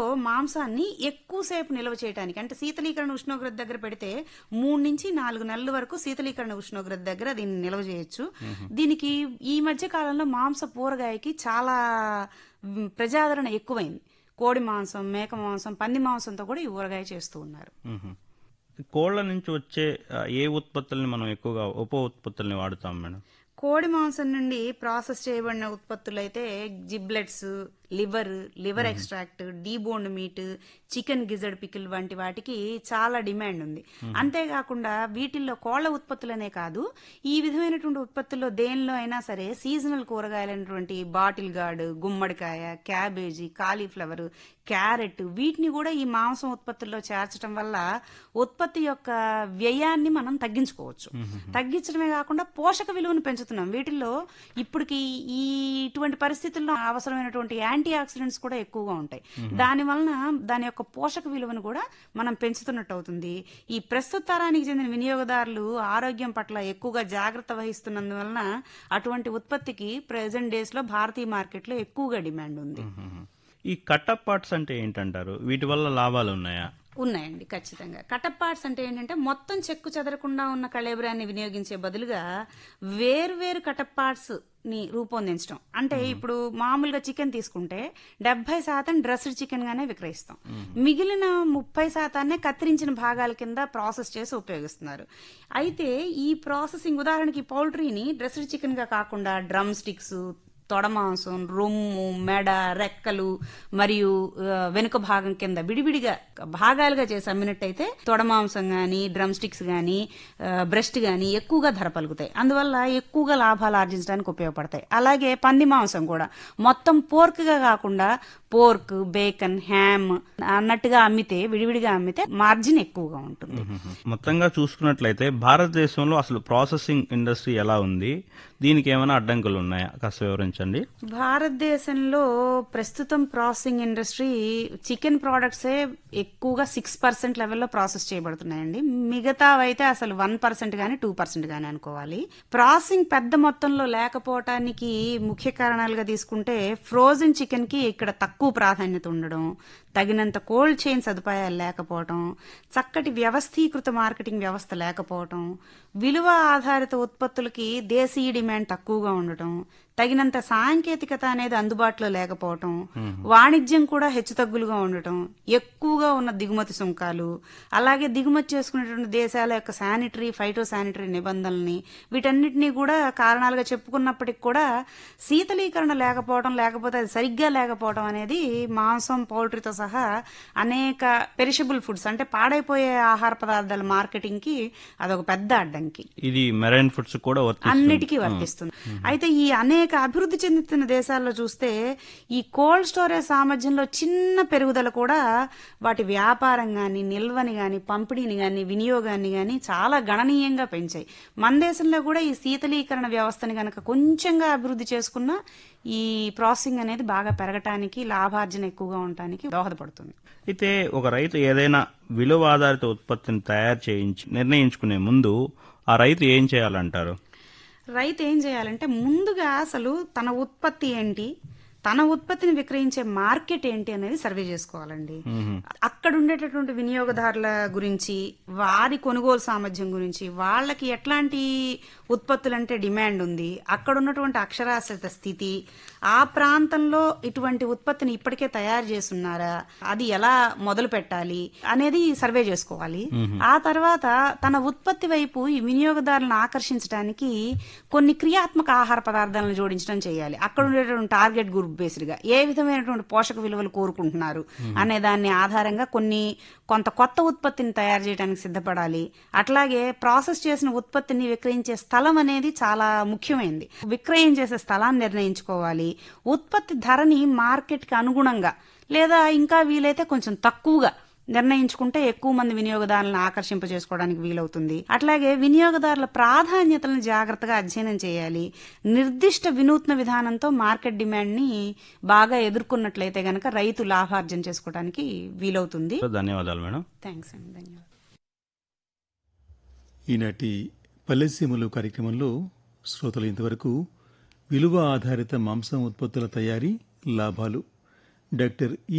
మాంసాన్ని ఎక్కువసేపు నిల్వ చేయడానికి అంటే శీతలీకరణ ఉష్ణోగ్రత దగ్గర పెడితే మూడు నుంచి నాలుగు నెలల వరకు శీతలీకరణ ఉష్ణోగ్రత దగ్గర దీన్ని నిల్వ చేయొచ్చు దీనికి ఈ మధ్య కాలంలో మాంస పూరగాయకి చాలా మ్, ప్రజాదరణ ఎక్కువైంది కోడి మాంసం మేక మాంసం పంది మాంసంతో కూడా ఈ ఊరగాయ చేస్తూ ఉన్నారు మ్మ్. కోళ్ల నుంచి వచ్చే ఆ, ఏ ఉత్పత్తుల్ని మనం ఎక్కువగా ఉప ఉత్పత్తుల్ని వాడుతాం మేడం కోడి మాంసం నుండి ప్రాసెస్ చేయబడిన ఉత్పత్తులు అయితే giblets liver liver extract deboned meat chicken గిజడ్ పికిల్ వంటి వాటికి చాలా డిమాండ్ ఉంది అంతేకాకుండా వీటిల్లో కోళ్ల ఉత్పత్తులనే కాదు ఈ విధమైనటువంటి ఉత్పత్తుల్లో దేనిలో అయినా సరే సీజనల్ కూరగాయలైనటువంటి బాటిల్ గార్డ్ గుమ్మడికాయ క్యాబేజీ కాలీఫ్లవర్ క్యారెట్ వీటిని కూడా ఈ మాంసం ఉత్పత్తుల్లో చేర్చడం వల్ల ఉత్పత్తి యొక్క వ్యయాన్ని మనం తగ్గించుకోవచ్చు తగ్గించడమే కాకుండా పోషక విలువను పెంచుతున్నాం వీటిల్లో ఇప్పటికి ఈ ఇటువంటి పరిస్థితుల్లో అవసరమైనటువంటి యాంటీ ఆక్సిడెంట్స్ కూడా ఎక్కువగా ఉంటాయి దాని వలన దాని యొక్క పోషక విలువను కూడా మనం పెంచుతున్నట్టు అవుతుంది ఈ ప్రస్తుత తరానికి చెందిన వినియోగదారులు ఆరోగ్యం పట్ల ఎక్కువగా జాగ్రత్త వహిస్తున్నందువలన అటువంటి ఉత్పత్తికి ప్రెసెంట్ డేస్ లో భారతీయ మార్కెట్లో ఎక్కువగా డిమాండ్ ఉంది మ్మ్. ఈ కట్టప్ పార్ట్స్ అంటే ఏంటంటారు వీటి వల్ల లాభాలు ఉన్నాయా ఉన్నాయండి ఖచ్చితంగా కటప్ పార్ట్స్ అంటే ఏంటంటే మొత్తం చెక్కు చెదరకుండా ఉన్న కళేబరాన్ని వినియోగించే బదులుగా వేర్వేరు కటప్ పార్ట్స్ ని రూపొందించడం అంటే ఇప్పుడు మామూలుగా చికెన్ తీసుకుంటే డెబ్బై శాతం డ్రెస్డ్ చికెన్ గానే విక్రయిస్తాం మిగిలిన ముప్పై శాతాన్నే కత్తిరించిన భాగాల కింద ప్రాసెస్ చేసి ఉపయోగిస్తున్నారు అయితే ఈ ప్రాసెసింగ్ ఉదాహరణకి పౌల్ట్రీని డ్రెస్డ్ చికెన్ గా కాకుండా డ్రమ్ స్టిక్స్ తొడమాంసం రొమ్ము మెడ రెక్కలు మరియు ఆ, వెనుక భాగం కింద విడివిడిగా భాగాలుగా చేసి అమ్మినట్టయితే తొడమాంసం గాని డ్రమ్ స్టిక్స్ గాని బ్రెస్ట్ గాని ఎక్కువగా ధర పలుకుతాయి అందువల్ల ఎక్కువగా లాభాలు ఆర్జించడానికి ఉపయోగపడతాయి అలాగే పంది మాంసం కూడా మొత్తం పోర్క్ గా కాకుండా పోర్క్ బేకన్ హ్యామ్ అన్నట్టుగా అమ్మితే విడివిడిగా అమ్మితే మార్జిన్ ఎక్కువగా ఉంటుంది మ్మ్. మొత్తంగా చూసుకున్నట్లయితే భారతదేశంలో అసలు ప్రాసెసింగ్ ఇండస్ట్రీ ఎలా ఉంది దీనికి ఏమైనా అడ్డంకులు ఉన్నాయా కాస్త వివరించండి భారతదేశంలో ప్రస్తుతం ప్రాసెసింగ్ ఇండస్ట్రీ చికెన్ ప్రోడక్ట్సే ఎక్కువగా సిక్స్ పర్సెంట్ లెవెల్లో ప్రాసెస్ చేయబడుతున్నాయండి మిగతావైతే అసలు వన్ పర్సెంట్ గానీ టూ పర్సెంట్ గానీ అనుకోవాలి ప్రాసెసింగ్ పెద్ద మొత్తంలో లేకపోవటానికి ముఖ్య కారణాలుగా తీసుకుంటే ఫ్రోజన్ చికెన్ కి ఇక్కడ తక్కువ ప్రాధాన్యత ఉండడం తగినంత కోల్డ్ చైన్ సదుపాయాలు లేకపోవడం చక్కటి వ్యవస్థీకృత మార్కెటింగ్ వ్యవస్థ లేకపోవడం విలువ ఆధారిత ఉత్పత్తులకి దేశీయ డిమాండ్ తక్కువగా ఉండటం తగినంత సాంకేతికత అనేది అందుబాటులో లేకపోవటం వాణిజ్యం కూడా హెచ్చుతగ్గులుగా ఉండటం ఎక్కువగా ఉన్న దిగుమతి సుంకాలు అలాగే దిగుమతి చేసుకునేటువంటి దేశాల యొక్క శానిటరీ ఫైటో శానిటరీ నిబంధనల్ని వీటన్నిటినీ కూడా కారణాలుగా చెప్పుకున్నప్పటికి కూడా శీతలీకరణ లేకపోవడం లేకపోతే అది సరిగ్గా లేకపోవడం అనేది మాంసం పౌల్ట్రీతో సహా అనేక పెరిషబుల్ ఫుడ్స్ అంటే పాడైపోయే ఆహార పదార్థాల మార్కెటింగ్ కి అదొక పెద్ద అడ్డంకి ఇది మెరైన్ ఫుడ్స్ కూడా వర్తిస్తుంది అన్నిటికీ వర్తిస్తుంది అయితే ఈ అనేక అభివృద్ధి చెందుతున్న దేశాల్లో చూస్తే ఈ కోల్డ్ స్టోరేజ్ సామర్థ్యంలో చిన్న పెరుగుదల కూడా వాటి వ్యాపారం గాని నిల్వని గాని పంపిణీని గాని వినియోగాన్ని గాని చాలా గణనీయంగా పెంచాయి మన దేశంలో కూడా ఈ శీతలీకరణ వ్యవస్థని గనక కొంచెంగా అభివృద్ధి చేసుకున్నా ఈ ప్రాసెసింగ్ అనేది బాగా పెరగటానికి లాభార్జన ఎక్కువగా ఉండటానికి దోహదపడుతుంది అయితే ఒక రైతు ఏదైనా విలువ ఆధారిత ఉత్పత్తిని తయారు చేయించి నిర్ణయించుకునే ముందు ఆ రైతు ఏం చేయాలంటారు రైతు ఏం చేయాలంటే ముందుగా అసలు తన ఉత్పత్తి ఏంటి తన ఉత్పత్తిని విక్రయించే మార్కెట్ ఏంటి అనేది సర్వే చేసుకోవాలండి అక్కడ ఉండేటటువంటి వినియోగదారుల గురించి వారి కొనుగోలు సామర్థ్యం గురించి వాళ్ళకి ఎట్లాంటి ఉత్పత్తులు అంటే డిమాండ్ ఉంది అక్కడ ఉన్నటువంటి అక్షరాస్యత స్థితి ఆ ప్రాంతంలో ఇటువంటి ఉత్పత్తిని ఇప్పటికే తయారు చేస్తున్నారా అది ఎలా మొదలు పెట్టాలి అనేది సర్వే చేసుకోవాలి ఆ తర్వాత తన ఉత్పత్తి వైపు ఈ వినియోగదారులను ఆకర్షించడానికి కొన్ని క్రియాత్మక ఆహార పదార్థాలను జోడించడం చేయాలి అక్కడ ఉండేటువంటి టార్గెట్ గ్రూప్ బేస్డ్ గా ఏ విధమైనటువంటి పోషక విలువలు కోరుకుంటున్నారు అనే దాన్ని ఆధారంగా కొన్ని కొంత కొత్త ఉత్పత్తిని తయారు చేయడానికి సిద్ధపడాలి అట్లాగే ప్రాసెస్ చేసిన ఉత్పత్తిని విక్రయించే స్థలం అనేది చాలా ముఖ్యమైనది విక్రయం చేసే స్థలాన్ని నిర్ణయించుకోవాలి ఉత్పత్తి ధరని మార్కెట్ కి అనుగుణంగా లేదా ఇంకా వీలైతే కొంచెం తక్కువగా నిర్ణయించుకుంటే ఎక్కువ మంది వినియోగదారులను ఆకర్షింపజేసుకోవడానికి వీలవుతుంది అట్లాగే వినియోగదారుల ప్రాధాన్యతలను జాగ్రత్తగా అధ్యయనం చేయాలి నిర్దిష్ట వినూత్న విధానంతో మార్కెట్ డిమాండ్ ని బాగా ఎదుర్కొన్నట్లయితే గనక రైతు లాభార్జన చేసుకోవడానికి వీలవుతుంది ధన్యవాదాలు మేడం థ్యాంక్స్ అండి ధన్యవాదాలు ఈనాటి పల్లెసీమలు కార్యక్రమంలో శ్రోతలు ఇంతవరకు విలువ ఆధారిత మాంసం ఉత్పత్తుల తయారీ లాభాలు డాక్టర్